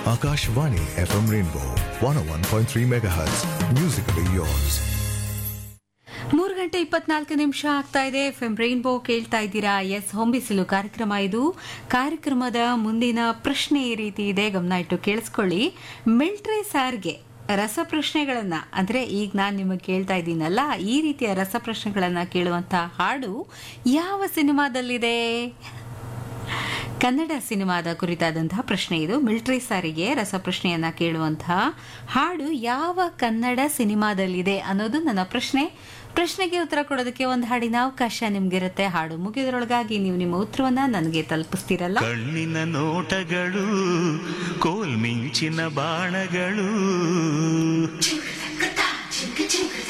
Akashvani FM Rainbow 101.3 MHz. Musically yours. ಮೂರು ಗಂಟೆ ಇಪ್ಪತ್ನಾಲ್ಕು ನಿಮಿಷ ಆಗ್ತಾ ಇದೆ ಎಫ್ ಎಂ ರೈನ್ಬೋ ಕೇಳ್ತಾ ಇದ್ದೀರಾ ಎಸ್ ಹೊಂಬಿಸಿಲು ಕಾರ್ಯಕ್ರಮ ಇದು ಕಾರ್ಯಕ್ರಮದ ಮುಂದಿನ ಪ್ರಶ್ನೆ ಈ ರೀತಿ ಇದೆ ಗಮನ ಇಟ್ಟು ಕೇಳಿಸ್ಕೊಳ್ಳಿ ಮಿಲ್ಟ್ರಿ ಸಾರ್ಗೆ ರಸಪ್ರಶ್ನೆಗಳನ್ನ ಅಂದ್ರೆ ಈಗ ನಾನು ನಿಮಗೆ ಕೇಳ್ತಾ ಇದ್ದೀನಲ್ಲ ಈ ರೀತಿಯ ರಸಪ್ರಶ್ನೆಗಳನ್ನ ಕೇಳುವಂತ ಹಾಡು ಯಾವ ಸಿನಿಮಾದಲ್ಲಿದೆ ಕನ್ನಡ ಸಿನಿಮಾದ ಕುರಿತಾದಂತಹ ಪ್ರಶ್ನೆ ಇದು ಮಿಲಿಟರಿ ಸಾರಿಗೆ ರಸಪ್ರಶ್ನೆಯನ್ನ ಕೇಳುವಂತಹ ಹಾಡು ಯಾವ ಕನ್ನಡ ಸಿನಿಮಾದಲ್ಲಿದೆ ಅನ್ನೋದು ನನ್ನ ಪ್ರಶ್ನೆ ಪ್ರಶ್ನೆಗೆ ಉತ್ತರ ಕೊಡೋದಕ್ಕೆ ಒಂದು ಹಾಡಿನ ಅವಕಾಶ ನಿಮ್ಗಿರುತ್ತೆ ಹಾಡು ಮುಗಿದ್ರೊಳಗಾಗಿ ನೀವು ನಿಮ್ಮ ಉತ್ತರವನ್ನ ನನಗೆ ತಲುಪಿಸ್ತೀರಲ್ಲ ಕಣ್ಣಿನ ನೋಟಗಳು ಕೋಲ್ಮಿಂಚಿನ ಬಾಣಗಳು Jingle, jingle, jingle, jingle,